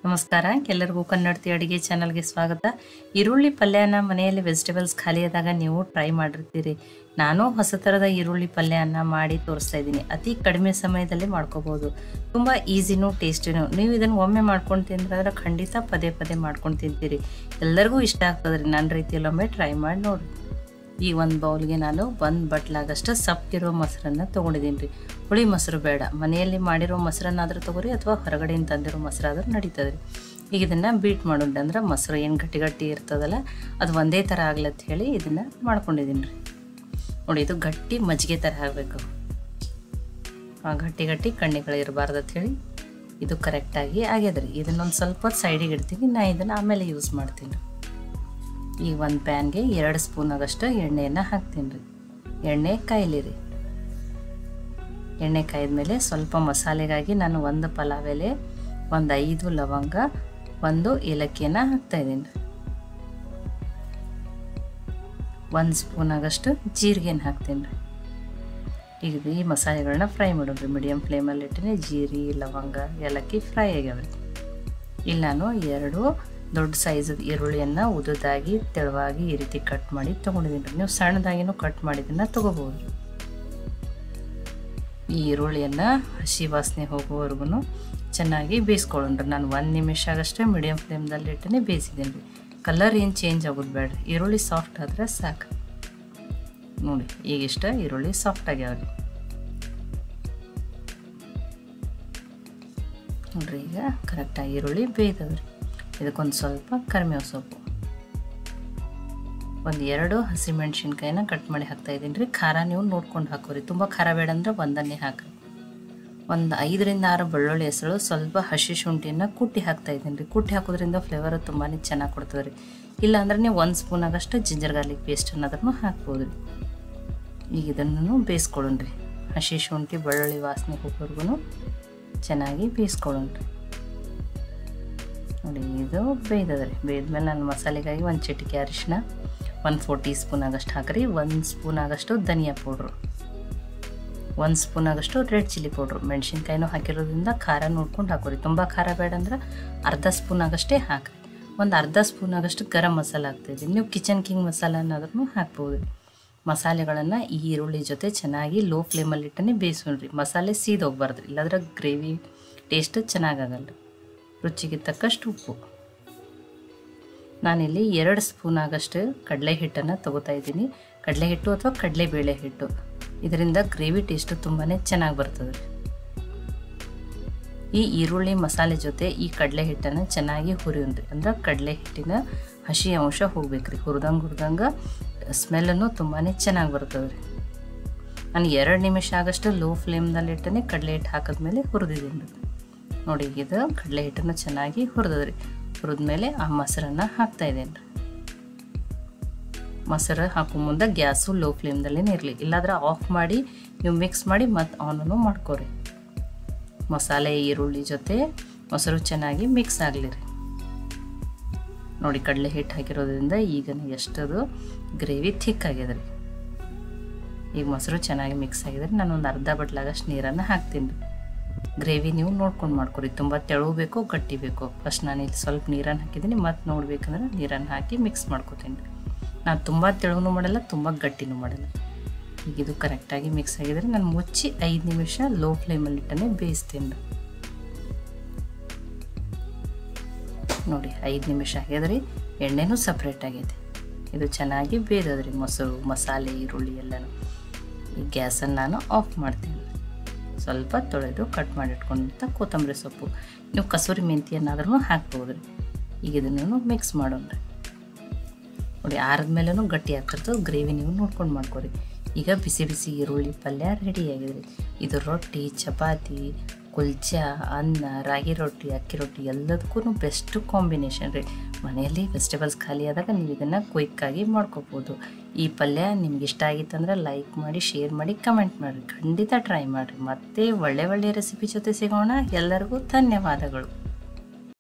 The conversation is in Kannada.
ನಮಸ್ಕಾರ ಎಲ್ಲರಿಗೂ ಕನ್ನಡತಿ ಅಡುಗೆ ಚಾನಲ್ಗೆ ಸ್ವಾಗತ ಈರುಳ್ಳಿ ಪಲ್ಯನ ಮನೆಯಲ್ಲಿ ವೆಜಿಟೇಬಲ್ಸ್ ಖಾಲಿ ಆದಾಗ ನೀವು ಟ್ರೈ ಮಾಡಿರ್ತೀರಿ ನಾನು ಹೊಸ ಥರದ ಈರುಳ್ಳಿ ಪಲ್ಯನ ಮಾಡಿ ತೋರಿಸ್ತಾ ಇದ್ದೀನಿ ಅತಿ ಕಡಿಮೆ ಸಮಯದಲ್ಲಿ ಮಾಡ್ಕೋಬೋದು ತುಂಬ ಈಸಿನೂ ಟೇಸ್ಟಿನೂ ನೀವು ಇದನ್ನು ಒಮ್ಮೆ ಮಾಡ್ಕೊಂಡು ತಿಂದ್ರೆ ಖಂಡಿತ ಪದೇ ಪದೇ ಮಾಡ್ಕೊಂಡು ತಿಂತೀರಿ ಎಲ್ಲರಿಗೂ ಇಷ್ಟ ಆಗ್ತದೆ ರೀ ನನ್ನ ರೀತಿಯಲ್ಲಿ ಒಮ್ಮೆ ಟ್ರೈ ಮಾಡಿ ನೋಡಿ ಈ ಒಂದು ಬೌಲ್ಗೆ ನಾನು ಒಂದು ಬಟ್ಲಾಗಷ್ಟು ಸಪ್ಪಗಿರೋ ಮೊಸರನ್ನ ತೊಗೊಂಡಿದ್ದೀನಿ ರೀ ಹುಳಿ ಮೊಸರು ಬೇಡ ಮನೆಯಲ್ಲಿ ಮಾಡಿರೋ ಮೊಸರನ್ನಾದರೂ ತೊಗೊರಿ ಅಥವಾ ಹೊರಗಡೆಯಿಂದ ತಂದಿರೋ ಮೊಸರಾದ್ರೂ ನಡೀತದೆ ರೀ ಈಗ ಇದನ್ನು ಬೀಟ್ ಮಾಡೋಣ ಅಂದ್ರೆ ಮೊಸರು ಏನು ಗಟ್ಟಿ ಗಟ್ಟಿ ಇರ್ತದಲ್ಲ ಅದು ಒಂದೇ ಥರ ಆಗ್ಲತ್ ಹೇಳಿ ಇದನ್ನು ಮಾಡ್ಕೊಂಡಿದ್ದೀನಿ ರೀ ನೋಡಿ ಇದು ಗಟ್ಟಿ ಮಜ್ಜಿಗೆ ಥರ ಆಗಬೇಕು ಆ ಗಟ್ಟಿ ಗಟ್ಟಿ ಕಣ್ಣಿಗಳು ಇರಬಾರ್ದು ಅಂತ ಹೇಳಿ ಇದು ಕರೆಕ್ಟಾಗಿ ಆಗ್ಯದ ರೀ ಇದನ್ನೊಂದು ಸ್ವಲ್ಪ ಹೊತ್ತು ಸೈಡಿಗೆ ಇಡ್ತೀನಿ ನಾ ಇದನ್ನು ಆಮೇಲೆ ಯೂಸ್ ಮಾಡ್ತೀನಿ ಈ ಒಂದು ಪ್ಯಾನ್ಗೆ ಎರಡು ಸ್ಪೂನ್ ಆಗಷ್ಟು ಎಣ್ಣೆಯನ್ನು ಹಾಕ್ತೀನಿ ರೀ ಎಣ್ಣೆ ಕಾಯ್ಲಿ ರೀ ಎಣ್ಣೆ ಕಾಯ್ದ ಮೇಲೆ ಸ್ವಲ್ಪ ಮಸಾಲೆಗಾಗಿ ನಾನು ಒಂದು ಪಲಾವ್ ಎಲೆ ಒಂದು ಐದು ಲವಂಗ ಒಂದು ಏಲಕ್ಕಿಯನ್ನು ಹಾಕ್ತಾಯಿದ್ದೀನಿ ರೀ ಒಂದು ಸ್ಪೂನ್ ಆಗಷ್ಟು ಜೀರಿಗೆನ ಹಾಕ್ತೀನಿ ರೀ ಈಗ ಈ ಮಸಾಲೆಗಳನ್ನ ಫ್ರೈ ಮಾಡೋಣ್ರಿ ಮೀಡಿಯಮ್ ಫ್ಲೇಮಲ್ಲಿ ಇಟ್ಟಿನಿ ಜೀರಿ ಲವಂಗ ಏಲಕ್ಕಿ ಫ್ರೈ ಆಗ್ಯಾವ್ರಿ ಇಲ್ಲಿ ನಾನು ಎರಡು ದೊಡ್ಡ ಸೈಜದ ಈರುಳ್ಳಿಯನ್ನು ಉದುದಾಗಿ ತೆಳುವಾಗಿ ಈ ರೀತಿ ಕಟ್ ಮಾಡಿ ತೊಗೊಂಡಿದ್ದೀನಿ ರೀ ನೀವು ಸಣ್ಣದಾಗಿನೂ ಕಟ್ ಮಾಡಿದ್ದನ್ನು ತೊಗೋಬೋದು ಈ ಈರುಳ್ಳಿಯನ್ನು ಹಸಿ ವಾಸನೆ ಹೋಗುವವರೆಗೂ ಚೆನ್ನಾಗಿ ಬೇಯಿಸ್ಕೊಳ್ಳೋಣ್ರಿ ನಾನು ಒಂದು ನಿಮಿಷ ಆಗಷ್ಟೇ ಮೀಡಿಯಮ್ ಫ್ಲೇಮ್ದಲ್ಲಿ ಇಟ್ಟೇ ಬೇಯಿಸಿದ್ದೀನಿ ರೀ ಕಲರ್ ಏನು ಚೇಂಜ್ ಆಗೋದು ಬೇಡ ಈರುಳ್ಳಿ ಸಾಫ್ಟ್ ಆದರೆ ಸಾಕು ನೋಡಿ ಈಗಿಷ್ಟ ಈರುಳ್ಳಿ ಸಾಫ್ಟ್ ಆಗ್ಯಾವ್ರಿ ನೋಡ್ರಿ ಈಗ ಕರೆಕ್ಟಾಗಿ ಈರುಳ್ಳಿ ಬೇಯ್ತದ್ರಿ ಇದಕ್ಕೊಂದು ಸ್ವಲ್ಪ ಕರಿಬೇವು ಸೊಪ್ಪು ಒಂದು ಎರಡು ಹಸಿಮೆಣ್ಸಿನ್ಕಾಯಿನ ಕಟ್ ಮಾಡಿ ಹಾಕ್ತಾಯಿದ್ದೀನಿ ರೀ ಖಾರ ನೀವು ನೋಡ್ಕೊಂಡು ಹಾಕೋರಿ ತುಂಬ ಖಾರ ಬೇಡ ಅಂದ್ರೆ ಒಂದನ್ನೇ ಹಾಕಿ ಒಂದು ಐದರಿಂದ ಆರು ಬೆಳ್ಳುಳ್ಳಿ ಹೆಸರು ಸ್ವಲ್ಪ ಹಸಿ ಶುಂಠಿಯನ್ನು ಕುಟ್ಟಿ ಹಾಕ್ತಾಯಿದ್ದೀನಿ ರೀ ಕುಟ್ಟಿ ಹಾಕೋದ್ರಿಂದ ಫ್ಲೇವರ್ ತುಂಬಾ ಚೆನ್ನಾಗಿ ಕೊಡ್ತದೆ ರೀ ಇಲ್ಲ ಅಂದ್ರೆ ನೀವು ಒಂದು ಸ್ಪೂನ್ ಆಗಷ್ಟು ಜಿಂಜರ್ ಗಾರ್ಲಿಕ್ ಪೇಸ್ಟ್ ಅನ್ನೋದನ್ನು ಹಾಕ್ಬೋದು ರೀ ಈಗ ಇದನ್ನು ಬೇಯಿಸ್ಕೊಳ್ಳೋಣ ರೀ ಹಸಿ ಶುಂಠಿ ಬೆಳ್ಳುಳ್ಳಿ ವಾಸನೆ ಹೋಗೋರ್ಗು ಚೆನ್ನಾಗಿ ಬೇಯಿಸ್ಕೊಳ್ಳೋಣ ರೀ ನೋಡಿ ಇದು ಬೇಯ್ದದ ರೀ ಬೇಯ್ದ್ಮೇಲೆ ನಾನು ಮಸಾಲೆಗಾಗಿ ಒಂದು ಚಿಟಿಕೆ ಅರಿಶಿನ ಒಂದು ಫೋರ್ ಟೀ ಸ್ಪೂನ್ ಆಗಷ್ಟು ಹಾಕ್ರಿ ಒಂದು ಸ್ಪೂನ್ ಆಗಷ್ಟು ಧನಿಯಾ ಪೌಡ್ರು ಒಂದು ಸ್ಪೂನ್ ಆಗಷ್ಟು ರೆಡ್ ಚಿಲ್ಲಿ ಪೌಡ್ರು ಮೆಣಸಿನ್ಕಾಯಿನೂ ಹಾಕಿರೋದ್ರಿಂದ ಖಾರ ನೋಡ್ಕೊಂಡು ಹಾಕೋರಿ ತುಂಬ ಖಾರ ಬೇಡ ಅಂದ್ರೆ ಅರ್ಧ ಸ್ಪೂನ್ ಆಗಷ್ಟೇ ಹಾಕಿರಿ ಒಂದು ಅರ್ಧ ಸ್ಪೂನ್ ಆಗಷ್ಟು ಗರಂ ಮಸಾಲ ಹಾಕ್ತಾಯಿದ್ದೀನಿ ನೀವು ಕಿಚನ್ ಕಿಂಗ್ ಮಸಾಲ ಅನ್ನೋದ್ರೂ ಹಾಕ್ಬೋದು ಮಸಾಲೆಗಳನ್ನು ಈ ಈರುಳ್ಳಿ ಜೊತೆ ಚೆನ್ನಾಗಿ ಲೋ ಫ್ಲೇಮಲ್ಲಿ ಇಟ್ಟನೆ ಬೇಯಿಸೋಣ್ರಿ ಮಸಾಲೆ ಸೀದೋಗ್ಬಾರ್ದು ಇಲ್ಲಾಂದ್ರೆ ಗ್ರೇವಿ ಟೇಸ್ಟ್ ಚೆನ್ನಾಗಾಗಲ್ಲ ರುಚಿಗೆ ತಕ್ಕಷ್ಟು ಉಪ್ಪು ನಾನಿಲ್ಲಿ ಎರಡು ಸ್ಪೂನ್ ಆಗಷ್ಟು ಕಡಲೆ ಹಿಟ್ಟನ್ನು ತೊಗೋತಾ ಇದ್ದೀನಿ ಕಡಲೆ ಹಿಟ್ಟು ಅಥವಾ ಕಡಲೆಬೇಳೆ ಹಿಟ್ಟು ಇದರಿಂದ ಗ್ರೇವಿ ಟೇಸ್ಟು ತುಂಬಾ ಚೆನ್ನಾಗಿ ಬರ್ತದೆ ಈ ಈರುಳ್ಳಿ ಮಸಾಲೆ ಜೊತೆ ಈ ಕಡಲೆ ಹಿಟ್ಟನ್ನು ಚೆನ್ನಾಗಿ ಹುರಿಯೋಣ್ರಿ ಅಂದ್ರೆ ಕಡಲೆ ಹಿಟ್ಟಿನ ಹಸಿ ಅಂಶ ಹೋಗ್ಬೇಕು ರೀ ಹುರಿದಂಗೆ ಹುರಿದಂಗೆ ಸ್ಮೆಲ್ಲನ್ನು ತುಂಬಾ ಚೆನ್ನಾಗಿ ಬರ್ತದೆ ರೀ ನಾನು ಎರಡು ನಿಮಿಷ ಆಗಷ್ಟು ಲೋ ಫ್ಲೇಮ್ನಲ್ಲಿ ಇಟ್ಟನೆ ಕಡಲೆ ಹಿಟ್ಟು ಹಾಕಿದ್ಮೇಲೆ ಹುರಿದಿದ್ದೀನಿ ರೀ ನೋಡಿ ಇದು ಕಡಲೆ ಹಿಟ್ಟನ್ನು ಚೆನ್ನಾಗಿ ಹುರಿದದ್ರಿ ಹುರಿದ್ಮೇಲೆ ಆ ಮೊಸರನ್ನು ಹಾಕ್ತಾಯಿದ್ದೇನೆ ರೀ ಮೊಸರು ಹಾಕೋ ಮುಂದೆ ಗ್ಯಾಸು ಲೋ ಫ್ಲೇಮ್ದಲ್ಲೇ ಇರಲಿ ಇಲ್ಲಾಂದ್ರೆ ಆಫ್ ಮಾಡಿ ನೀವು ಮಿಕ್ಸ್ ಮಾಡಿ ಮತ್ತು ಆನನ್ನು ಮಾಡ್ಕೊರಿ ಮಸಾಲೆ ಈರುಳ್ಳಿ ಜೊತೆ ಮೊಸರು ಚೆನ್ನಾಗಿ ಮಿಕ್ಸ್ ಆಗಲಿ ರೀ ನೋಡಿ ಕಡಲೆ ಹಿಟ್ಟು ಹಾಕಿರೋದ್ರಿಂದ ಈಗ ಎಷ್ಟದು ಗ್ರೇವಿ ಥಿಕ್ ಆಗ್ಯದ ರೀ ಈಗ ಮೊಸರು ಚೆನ್ನಾಗಿ ಮಿಕ್ಸ್ ಆಗಿದೆ ನಾನು ಒಂದು ಅರ್ಧ ಬಟ್ಲಾಗಷ್ಟು ನೀರನ್ನು ಹಾಕ್ತೀನಿ ರೀ ಗ್ರೇವಿ ನೀವು ನೋಡ್ಕೊಂಡು ಮಾಡ್ಕೊರಿ ತುಂಬ ತೆಳು ಬೇಕು ಗಟ್ಟಿ ಬೇಕು ಫಸ್ಟ್ ನಾನು ಇಲ್ಲಿ ಸ್ವಲ್ಪ ನೀರನ್ನು ಹಾಕಿದ್ದೀನಿ ಮತ್ತು ನೋಡ್ಬೇಕಂದ್ರೆ ನೀರನ್ನು ಹಾಕಿ ಮಿಕ್ಸ್ ಮಾಡ್ಕೊತೀನಿ ರೀ ನಾನು ತುಂಬ ತೆಳುವೂ ಮಾಡಲ್ಲ ತುಂಬ ಗಟ್ಟಿನೂ ಮಾಡಲ್ಲ ಈಗ ಇದು ಕರೆಕ್ಟಾಗಿ ಮಿಕ್ಸ್ ಆಗಿದ್ರೆ ನಾನು ಮುಚ್ಚಿ ಐದು ನಿಮಿಷ ಲೋ ಫ್ಲೇಮಲ್ಲಿ ಇಟ್ಟನೆ ಬೇಯಿಸ್ತೀನಿ ರೀ ನೋಡಿ ಐದು ನಿಮಿಷ ಆಗ್ಯದ್ರಿ ಎಣ್ಣೆನೂ ಸಪ್ರೇಟ್ ಆಗೈತೆ ಇದು ಚೆನ್ನಾಗಿ ಬೇಯ್ದದ್ರಿ ಮೊಸರು ಮಸಾಲೆ ಈರುಳ್ಳಿ ಎಲ್ಲನೂ ಈ ಗ್ಯಾಸನ್ನು ನಾನು ಆಫ್ ಮಾಡ್ತೀನಿ ಸ್ವಲ್ಪ ತೊಳೆದು ಕಟ್ ಮಾಡಿ ಇಟ್ಕೊಂಡಂಥ ಕೊತ್ತಂಬರಿ ಸೊಪ್ಪು ನೀವು ಕಸೂರಿ ಮೆಂತಿಯನ್ನಾದ್ರೂ ಹಾಕ್ಬೋದು ರೀ ಈಗ ಇದನ್ನು ಮಿಕ್ಸ್ ಮಾಡೋಣ ರೀ ನೋಡಿ ಆರಿದ್ಮೇಲೂ ಗಟ್ಟಿ ಆಗ್ತಿರ್ತದೆ ಗ್ರೇವಿ ನೀವು ನೋಡ್ಕೊಂಡು ಮಾಡ್ಕೊರಿ ಈಗ ಬಿಸಿ ಬಿಸಿ ಈರುಳ್ಳಿ ಪಲ್ಯ ರೆಡಿಯಾಗಿದೆ ಇದು ರೊಟ್ಟಿ ಚಪಾತಿ ಕುಲ್ಚಾ ಅನ್ನ ರಾಗಿ ರೊಟ್ಟಿ ಅಕ್ಕಿ ರೊಟ್ಟಿ ಎಲ್ಲದಕ್ಕೂ ಬೆಸ್ಟ್ ಕಾಂಬಿನೇಷನ್ ರೀ ಮನೆಯಲ್ಲಿ ವೆಜಿಟೇಬಲ್ಸ್ ಖಾಲಿ ಆದಾಗ ನೀವು ಇದನ್ನು ಕ್ವಿಕ್ಕಾಗಿ ಮಾಡ್ಕೋಬೋದು ಈ ಪಲ್ಯ ನಿಮ್ಗೆ ಇಷ್ಟ ಆಗಿತ್ತಂದ್ರೆ ಲೈಕ್ ಮಾಡಿ ಶೇರ್ ಮಾಡಿ ಕಮೆಂಟ್ ಮಾಡಿರಿ ಖಂಡಿತ ಟ್ರೈ ಮಾಡಿರಿ ಮತ್ತೆ ಒಳ್ಳೆ ಒಳ್ಳೆ ರೆಸಿಪಿ ಜೊತೆ ಸಿಗೋಣ ಎಲ್ಲರಿಗೂ ಧನ್ಯವಾದಗಳು